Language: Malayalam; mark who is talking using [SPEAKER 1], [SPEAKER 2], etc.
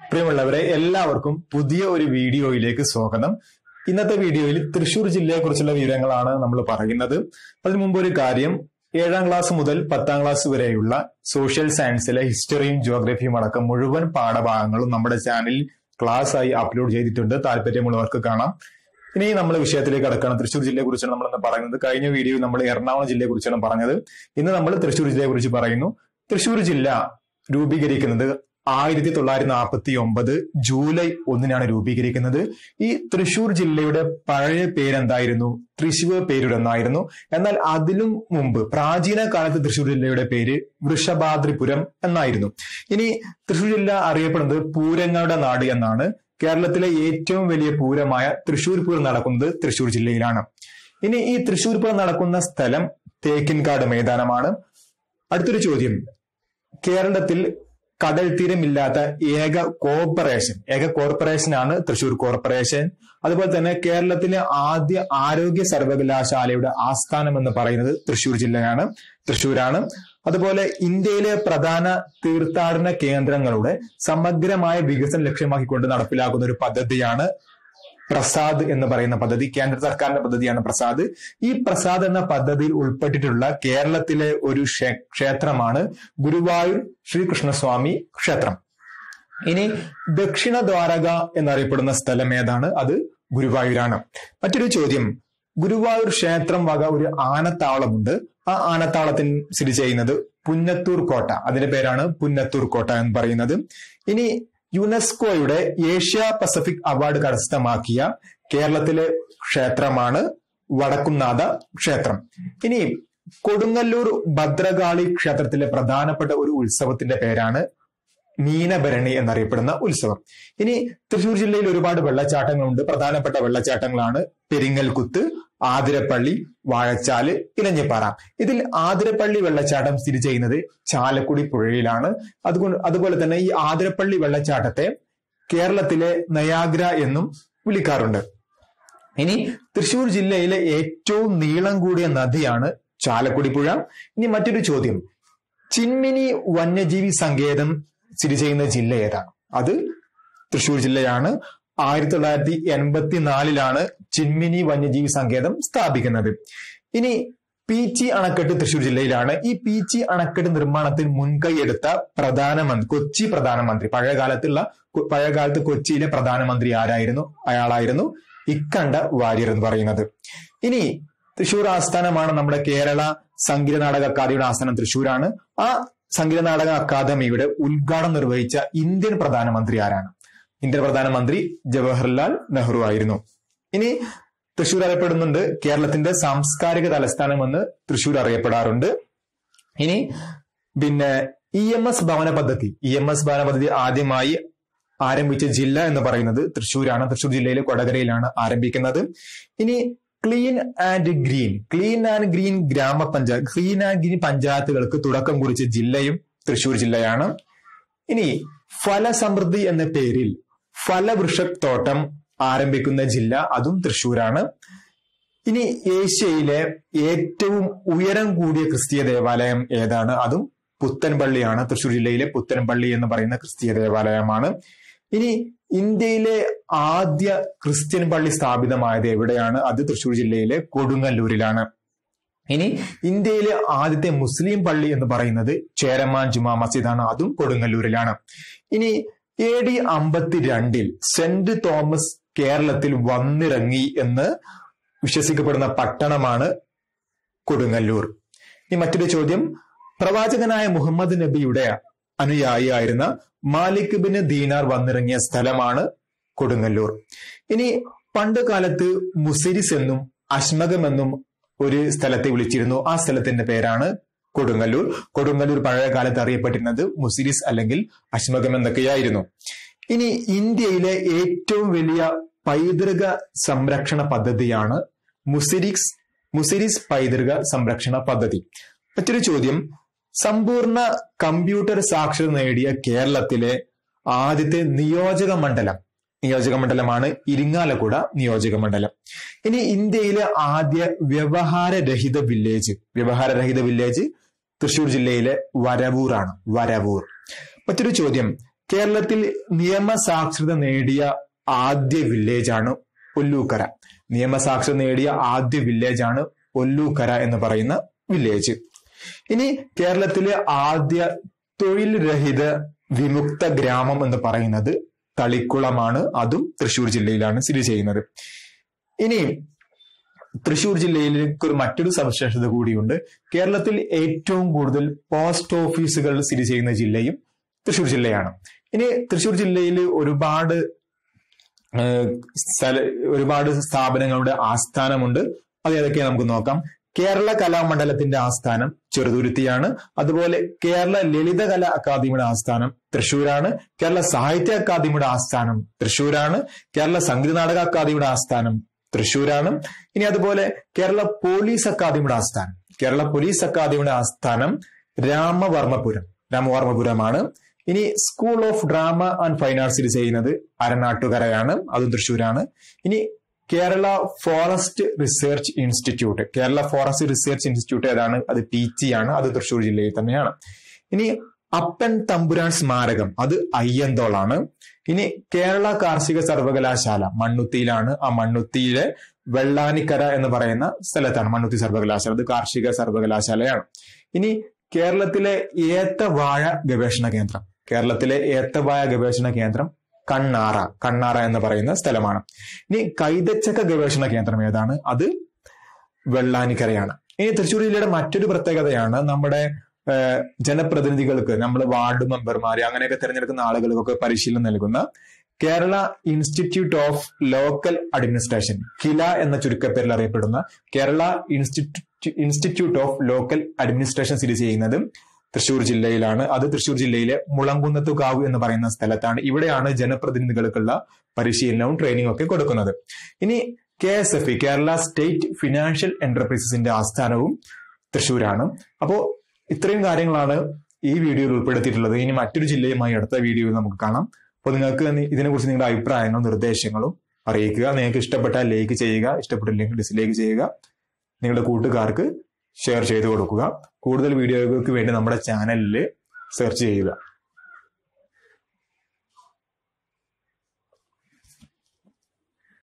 [SPEAKER 1] പ്രിയമുള്ളവരെ എല്ലാവർക്കും പുതിയ ഒരു വീഡിയോയിലേക്ക് സ്വാഗതം ഇന്നത്തെ വീഡിയോയിൽ തൃശൂർ ജില്ലയെ കുറിച്ചുള്ള വിവരങ്ങളാണ് നമ്മൾ പറയുന്നത് അതിനു മുമ്പ് ഒരു കാര്യം ഏഴാം ക്ലാസ് മുതൽ പത്താം ക്ലാസ് വരെയുള്ള സോഷ്യൽ സയൻസിലെ ഹിസ്റ്ററിയും ജോഗ്രഫിയും അടക്കം മുഴുവൻ പാഠഭാഗങ്ങളും നമ്മുടെ ചാനലിൽ ക്ലാസ് ആയി അപ്ലോഡ് ചെയ്തിട്ടുണ്ട് താല്പര്യമുള്ളവർക്ക് കാണാം ഇനി നമ്മൾ വിഷയത്തിലേക്ക് കടക്കണം തൃശ്ശൂർ ജില്ലയെ കുറിച്ചാണ് നമ്മൾ ഇന്ന് പറയുന്നത് കഴിഞ്ഞ വീഡിയോയിൽ നമ്മൾ എറണാകുളം ജില്ലയെ കുറിച്ചാണ് പറഞ്ഞത് ഇന്ന് നമ്മൾ തൃശ്ശൂർ ജില്ലയെ കുറിച്ച് പറയുന്നു തൃശ്ശൂർ ജില്ല രൂപീകരിക്കുന്നത് ആയിരത്തി തൊള്ളായിരത്തി നാൽപ്പത്തി ഒമ്പത് ജൂലൈ ഒന്നിനാണ് രൂപീകരിക്കുന്നത് ഈ തൃശൂർ ജില്ലയുടെ പഴയ പേരെന്തായിരുന്നു തൃശൂർ പേരുരെന്നായിരുന്നു എന്നാൽ അതിലും മുമ്പ് പ്രാചീന കാലത്ത് തൃശൂർ ജില്ലയുടെ പേര് വൃഷഭാദ്രിപുരം എന്നായിരുന്നു ഇനി തൃശൂർ ജില്ല അറിയപ്പെടുന്നത് പൂരങ്ങളുടെ നാട് എന്നാണ് കേരളത്തിലെ ഏറ്റവും വലിയ പൂരമായ തൃശൂർ പൂരം നടക്കുന്നത് തൃശൂർ ജില്ലയിലാണ് ഇനി ഈ തൃശൂർ പൂരം നടക്കുന്ന സ്ഥലം തേക്കിൻകാട് മൈതാനമാണ് അടുത്തൊരു ചോദ്യം കേരളത്തിൽ കടൽ തീരമില്ലാത്ത ഏക കോർപ്പറേഷൻ ഏക കോർപ്പറേഷനാണ് തൃശൂർ കോർപ്പറേഷൻ അതുപോലെ തന്നെ കേരളത്തിലെ ആദ്യ ആരോഗ്യ സർവകലാശാലയുടെ ആസ്ഥാനം എന്ന് പറയുന്നത് തൃശൂർ ജില്ലയാണ് തൃശൂരാണ് അതുപോലെ ഇന്ത്യയിലെ പ്രധാന തീർത്ഥാടന കേന്ദ്രങ്ങളുടെ സമഗ്രമായ വികസനം ലക്ഷ്യമാക്കിക്കൊണ്ട് നടപ്പിലാക്കുന്ന ഒരു പദ്ധതിയാണ് പ്രസാദ് എന്ന് പറയുന്ന പദ്ധതി കേന്ദ്ര സർക്കാരിന്റെ പദ്ധതിയാണ് പ്രസാദ് ഈ പ്രസാദ് എന്ന പദ്ധതിയിൽ ഉൾപ്പെട്ടിട്ടുള്ള കേരളത്തിലെ ഒരു ക്ഷേത്രമാണ് ഗുരുവായൂർ ശ്രീകൃഷ്ണസ്വാമി ക്ഷേത്രം ഇനി ദക്ഷിണ ദ്വാരക എന്നറിയപ്പെടുന്ന സ്ഥലം ഏതാണ് അത് ഗുരുവായൂരാണ് മറ്റൊരു ചോദ്യം ഗുരുവായൂർ ക്ഷേത്രം വക ഒരു ആനത്താവളമുണ്ട് ആ ആനത്താവളത്തിൽ സ്ഥിതി ചെയ്യുന്നത് പുന്നത്തൂർ കോട്ട അതിന്റെ പേരാണ് പുന്നത്തൂർ കോട്ട എന്ന് പറയുന്നത് ഇനി യുനെസ്കോയുടെ ഏഷ്യ പസഫിക് അവാർഡ് കരസ്ഥമാക്കിയ കേരളത്തിലെ ക്ഷേത്രമാണ് വടക്കുംനാഥ ക്ഷേത്രം ഇനി കൊടുങ്ങല്ലൂർ ഭദ്രകാളി ക്ഷേത്രത്തിലെ പ്രധാനപ്പെട്ട ഒരു ഉത്സവത്തിന്റെ പേരാണ് മീനഭരണി എന്നറിയപ്പെടുന്ന ഉത്സവം ഇനി തൃശൂർ ജില്ലയിൽ ഒരുപാട് വെള്ളച്ചാട്ടങ്ങളുണ്ട് പ്രധാനപ്പെട്ട വെള്ളച്ചാട്ടങ്ങളാണ് പെരിങ്ങൽകുത്ത് ആതിരപ്പള്ളി വാഴച്ചാല് ഇലഞ്ഞിപ്പാറ ഇതിൽ ആതിരപ്പള്ളി വെള്ളച്ചാട്ടം സ്ഥിതി ചെയ്യുന്നത് ചാലക്കുടി പുഴയിലാണ് അതുകൊണ്ട് അതുപോലെ തന്നെ ഈ ആതിരപ്പള്ളി വെള്ളച്ചാട്ടത്തെ കേരളത്തിലെ നയാഗ്ര എന്നും വിളിക്കാറുണ്ട് ഇനി തൃശൂർ ജില്ലയിലെ ഏറ്റവും നീളം കൂടിയ നദിയാണ് ചാലക്കുടി പുഴ ഇനി മറ്റൊരു ചോദ്യം ചിന്മിനി വന്യജീവി സങ്കേതം സ്ഥിതി ചെയ്യുന്ന ജില്ല ഏതാണ് അത് തൃശൂർ ജില്ലയാണ് ആയിരത്തി തൊള്ളായിരത്തി എൺപത്തിനാലിലാണ് ചിന്മിനി വന്യജീവി സങ്കേതം സ്ഥാപിക്കുന്നത് ഇനി പീച്ചി അണക്കെട്ട് തൃശൂർ ജില്ലയിലാണ് ഈ പീച്ചി അണക്കെട്ട് നിർമ്മാണത്തിൽ മുൻകൈ എടുത്ത പ്രധാനമന്ത്രി കൊച്ചി പ്രധാനമന്ത്രി പഴയ കാലത്തുള്ള പഴയ കാലത്ത് കൊച്ചിയിലെ പ്രധാനമന്ത്രി ആരായിരുന്നു അയാളായിരുന്നു ഇക്കണ്ട വാര്യർ എന്ന് പറയുന്നത് ഇനി തൃശൂർ ആസ്ഥാനമാണ് നമ്മുടെ കേരള സംഗീത നാടക അക്കാദമിയുടെ ആസ്ഥാനം തൃശൂരാണ് ആ സംഗീത നാടക അക്കാദമിയുടെ ഉദ്ഘാടനം നിർവഹിച്ച ഇന്ത്യൻ പ്രധാനമന്ത്രി ആരാണ് ഇന്ത്യൻ പ്രധാനമന്ത്രി ജവഹർലാൽ നെഹ്റു ആയിരുന്നു ഇനി തൃശൂർ അറിയപ്പെടുന്നുണ്ട് കേരളത്തിന്റെ സാംസ്കാരിക തലസ്ഥാനമെന്ന് തൃശൂർ അറിയപ്പെടാറുണ്ട് ഇനി പിന്നെ ഇ എം എസ് ഭവന പദ്ധതി ഇ എം എസ് ഭവന പദ്ധതി ആദ്യമായി ആരംഭിച്ച ജില്ല എന്ന് പറയുന്നത് തൃശ്ശൂരാണ് തൃശ്ശൂർ ജില്ലയിലെ കൊടകരയിലാണ് ആരംഭിക്കുന്നത് ഇനി clean and green clean and green ഗ്രാമപഞ്ചായത്ത് ക്ലീൻ ആൻഡ് ഗ്രീൻ പഞ്ചായത്തുകൾക്ക് തുടക്കം കുറിച്ച ജില്ലയും തൃശൂർ ജില്ലയാണ് ഇനി ഫലസമൃദ്ധി എന്ന പേരിൽ ഫലവൃക്ഷത്തോട്ടം ആരംഭിക്കുന്ന ജില്ല അതും തൃശൂരാണ് ഇനി ഏഷ്യയിലെ ഏറ്റവും ഉയരം കൂടിയ ക്രിസ്തീയ ദേവാലയം ഏതാണ് അതും പുത്തൻപള്ളിയാണ് തൃശൂർ ജില്ലയിലെ പുത്തൻപള്ളി എന്ന് പറയുന്ന ക്രിസ്തീയ ദേവാലയമാണ് ഇനി ഇന്ത്യയിലെ ആദ്യ ക്രിസ്ത്യൻ പള്ളി സ്ഥാപിതമായത് എവിടെയാണ് അത് തൃശൂർ ജില്ലയിലെ കൊടുങ്ങല്ലൂരിലാണ് ഇനി ഇന്ത്യയിലെ ആദ്യത്തെ മുസ്ലിം പള്ളി എന്ന് പറയുന്നത് ചേരമാൻ ജുമാ മസ്ജിദാണ് അതും കൊടുങ്ങല്ലൂരിലാണ് ഇനി എ ഡി അമ്പത്തിരണ്ടിൽ സെന്റ് തോമസ് കേരളത്തിൽ വന്നിറങ്ങി എന്ന് വിശ്വസിക്കപ്പെടുന്ന പട്ടണമാണ് കൊടുങ്ങല്ലൂർ ഇനി മറ്റൊരു ചോദ്യം പ്രവാചകനായ മുഹമ്മദ് നബിയുടെ അനുയായിയായിരുന്ന മാലിക് ബിൻ ദീനാർ വന്നിറങ്ങിയ സ്ഥലമാണ് കൊടുങ്ങല്ലൂർ ഇനി പണ്ട് കാലത്ത് മുസിരിസ് എന്നും അശ്മകം എന്നും ഒരു സ്ഥലത്തെ വിളിച്ചിരുന്നു ആ സ്ഥലത്തിന്റെ പേരാണ് കൊടുങ്ങല്ലൂർ കൊടുങ്ങല്ലൂർ പഴയ കാലത്ത് അറിയപ്പെട്ടിരുന്നത് മുസിരിസ് അല്ലെങ്കിൽ അശ്മകം എന്നൊക്കെയായിരുന്നു ഇനി ഇന്ത്യയിലെ ഏറ്റവും വലിയ പൈതൃക സംരക്ഷണ പദ്ധതിയാണ് മുസിരിക്സ് മുസിരിസ് പൈതൃക സംരക്ഷണ പദ്ധതി മറ്റൊരു ചോദ്യം സമ്പൂർണ്ണ കമ്പ്യൂട്ടർ സാക്ഷരത നേടിയ കേരളത്തിലെ ആദ്യത്തെ നിയോജക മണ്ഡലം നിയോജക മണ്ഡലമാണ് ഇരിങ്ങാലക്കുട നിയോജക മണ്ഡലം ഇനി ഇന്ത്യയിലെ ആദ്യ വ്യവഹാരരഹിത വില്ലേജ് വ്യവഹാരരഹിത വില്ലേജ് തൃശൂർ ജില്ലയിലെ വരവൂർ ആണ് വരവൂർ മറ്റൊരു ചോദ്യം കേരളത്തിൽ നിയമസാക്ഷരത നേടിയ ആദ്യ വില്ലേജ് ആണ് ഒല്ലൂക്കര നിയമസാക്ഷരത നേടിയ ആദ്യ വില്ലേജ് ആണ് ഒല്ലൂക്കര എന്ന് പറയുന്ന വില്ലേജ് ഇനി കേരളത്തിലെ ആദ്യ തൊഴിൽ രഹിത വിമുക്ത ഗ്രാമം എന്ന് പറയുന്നത് തളിക്കുളമാണ് അതും തൃശൂർ ജില്ലയിലാണ് സ്ഥിതി ചെയ്യുന്നത് ഇനി തൃശൂർ ജില്ലയിലേക്ക് ഒരു മറ്റൊരു സവിശേഷത കൂടിയുണ്ട് കേരളത്തിൽ ഏറ്റവും കൂടുതൽ പോസ്റ്റ് ഓഫീസുകൾ സ്ഥിതി ചെയ്യുന്ന ജില്ലയും തൃശൂർ ജില്ലയാണ് ഇനി തൃശൂർ ജില്ലയിൽ ഒരുപാട് സ്ഥല ഒരുപാട് സ്ഥാപനങ്ങളുടെ ആസ്ഥാനമുണ്ട് അത് ഏതൊക്കെ നമുക്ക് നോക്കാം കേരള കലാമണ്ഡലത്തിന്റെ ആസ്ഥാനം ചെറുതുരുത്തിയാണ് അതുപോലെ കേരള ലളിതകല അക്കാദമിയുടെ ആസ്ഥാനം തൃശൂരാണ് കേരള സാഹിത്യ അക്കാദമിയുടെ ആസ്ഥാനം തൃശൂരാണ് കേരള സംഗീത നാടക അക്കാദമിയുടെ ആസ്ഥാനം തൃശൂരാണ് ഇനി അതുപോലെ കേരള പോലീസ് അക്കാദമിയുടെ ആസ്ഥാനം കേരള പോലീസ് അക്കാദമിയുടെ ആസ്ഥാനം രാമവർമ്മപുരം രാമവർമ്മപുരമാണ് ഇനി school of drama and fine arts സ്ഥിതി ചെയ്യുന്നത് അരനാട്ടുകരയാണ് അതും തൃശ്ശൂരാണ് ഇനി Kerala forest research institute Kerala forest research institute ഏതാണ് അത് ടീച്ചി ആണ് അത് തൃശ്ശൂർ ജില്ലയിൽ തന്നെയാണ് ഇനി അപ്പൻ തമ്പുരാൻ സ്മാരകം അത് അയ്യന്തോളാണ് ഇനി കേരള കാർഷിക സർവകലാശാല മണ്ണുത്തിയിലാണ് ആ മണ്ണുത്തിയിലെ വെള്ളാനിക്കര എന്ന് പറയുന്ന സ്ഥലത്താണ് മണ്ണുത്തി സർവകലാശാല അത് കാർഷിക സർവകലാശാലയാണ് ഇനി കേരളത്തിലെ ഏത്തവാഴ ഗവേഷണ കേന്ദ്രം കേരളത്തിലെ ഏത്തവാഴ ഗവേഷണ കേന്ദ്രം കണ്ണാറ കണ്ണാറ എന്ന് പറയുന്ന സ്ഥലമാണ് ഇനി കൈതച്ചക്ക ഗവേഷണ കേന്ദ്രം ഏതാണ് അത് വെള്ളാനിക്കരയാണ് ഇനി തൃശ്ശൂർ ജില്ലയുടെ മറ്റൊരു പ്രത്യേകതയാണ് നമ്മുടെ ജനപ്രതിനിധികൾക്ക് നമ്മൾ വാർഡ് മെമ്പർമാര് അങ്ങനെയൊക്കെ തിരഞ്ഞെടുക്കുന്ന ആളുകൾക്കൊക്കെ പരിശീലനം നൽകുന്ന Kerala institute of local administration KILA എന്ന ചുരുക്കപ്പേരിൽ അറിയപ്പെടുന്ന Kerala institute institute of local administration സ്ഥിതി ചെയ്യുന്നതും തൃശൂർ ജില്ലയിലാണ് അത് തൃശൂർ ജില്ലയിലെ മുളങ്കുന്നത്തുകാവ് എന്ന് പറയുന്ന സ്ഥലത്താണ് ഇവിടെയാണ് ജനപ്രതിനിധികൾക്കുള്ള പരിശീലനവും ട്രെയിനിങ്ങും ഒക്കെ കൊടുക്കുന്നത് ഇനി K S F E Kerala state financial എന്റർപ്രൈസസിന്റെ ആസ്ഥാനവും തൃശൂരാണ് അപ്പോ ഇത്രയും കാര്യങ്ങളാണ് ഈ വീഡിയോയിൽ ഉൾപ്പെടുത്തിയിട്ടുള്ളത് ഇനി മറ്റൊരു ജില്ലയുമായി അടുത്ത വീഡിയോയിൽ നമുക്ക് കാണാം അപ്പോൾ നിങ്ങൾക്ക് ഇതിനെക്കുറിച്ച് നിങ്ങളുടെ അഭിപ്രായങ്ങളും നിർദ്ദേശങ്ങളും അറിയിക്കുക നിങ്ങൾക്ക് ഇഷ്ടപ്പെട്ടാൽ ലൈക്ക് ചെയ്യുക ഇഷ്ടപ്പെട്ടില്ലെങ്കിൽ ഡിസ്ലൈക്ക് ചെയ്യുക നിങ്ങളുടെ കൂട്ടുകാർക്ക് ഷെയർ ചെയ്ത് കൊടുക്കുക കൂടുതൽ വീഡിയോകൾക്ക് വേണ്ടി നമ്മുടെ ചാനലിൽ സെർച്ച് ചെയ്യുക